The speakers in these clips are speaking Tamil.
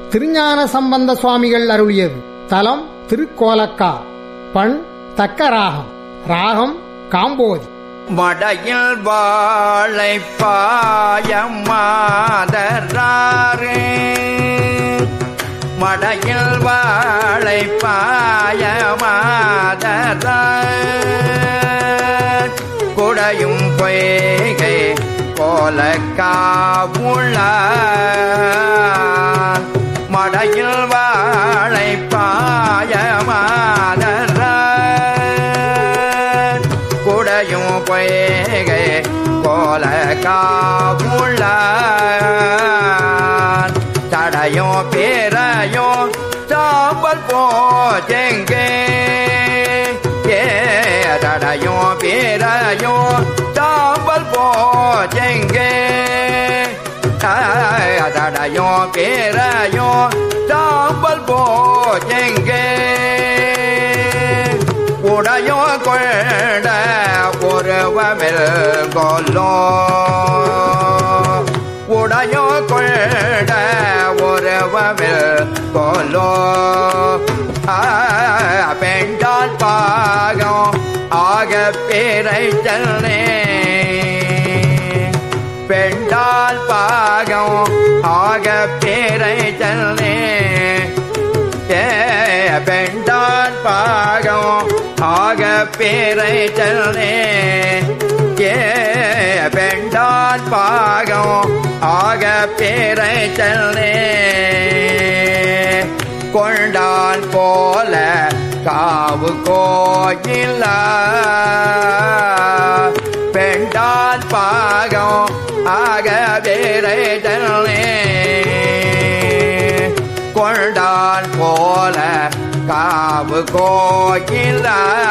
திருஞான சம்பந்த சுவாமிகள் அருளியது தலம் திருக்கோலக்கா பண் தக்க ராகம் ராகம் காம்போதி மடையில் வாழை பாயமாதராரே மடையில் வாழை பாயமாதரார் குடையும் பொய்கை போல காவுள்ள மடையில் வாழை பாயமாதரார் குடையும் பொய்கை கோல காவுள்ள தடையும் பேரையும் சாம்பல் போச்செங்கே ஏ தடையும் பேரையும் சாம்பல் போச்செங்கே தடையும் பேரையும் சாம்பல் போச்செங்கே உடையோ கொண்ட ஒருவமில் கொல்லோ உடையோ கொண்ட ஒருவமில் கொல்லோ பெண்டால் பாகம் ஆக பேரை செல்லே பெண்டால் பாகம் ஆக பேரை செல்லே ஏ பெண்டான் பாகம் ஆக பேரை செல்லே ஏ பெண்டான் பாகம் ஆக பேரை செல்லே கொண்டான் போல காவு கோயில பெண்டான் பாகம் ஆக பேரை செல்லே கொண்டான் போல காவு கோயில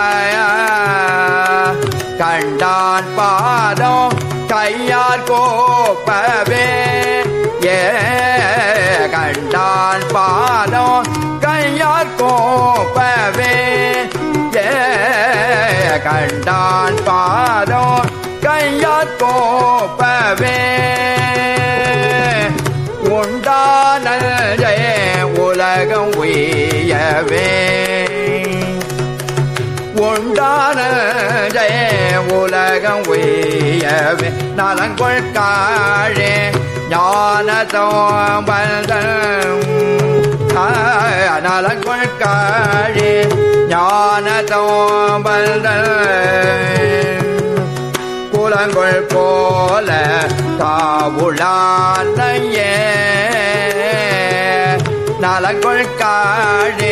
கண்டான் பாதம் கையார் கோப்பவே ஏ கண்டான் பாதம் கையார் கோப்பவே ஏ கண்டான் பாதம் கையார் கோப்பவே உண்டான ஜெய உலகம் உயவே உண்டான ஜெய உலகம் உயவே நலங்கொள் காழே ஞான தோம்பல்தம் நலங்கொள் காழே ஞான தோம்பல்தம் குலங்கொள் போல காவுளானையே நலங்கொள் காழி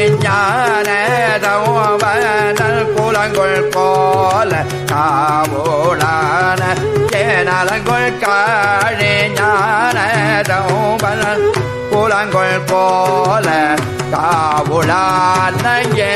ஞானதோவனல் குலங்கொள் போல காவுளான ஏ நலங்கொள் காழி ஞானதோவனல் குலங்கொள் போல காவுளானையே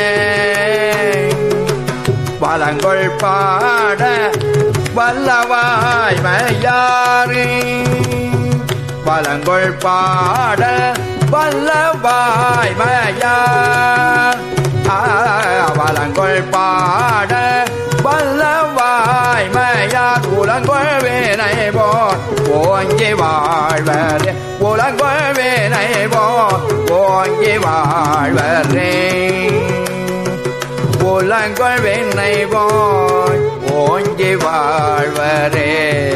வலங்கொள் பாட வல்லவாய் மையாறு வலங்கொள் பாட வல்லவாய் மையார் வலங்கொள் பாட வல்லவாய் மையார் உலங்கொள் வேனை போ ஓங்கி வாழ்வரே உலங்கொள் வேனை போ ஓங்கி வாழ்வரே புலங்கொள் வெண்ணை போய் ஓங்கி வாழ்வரே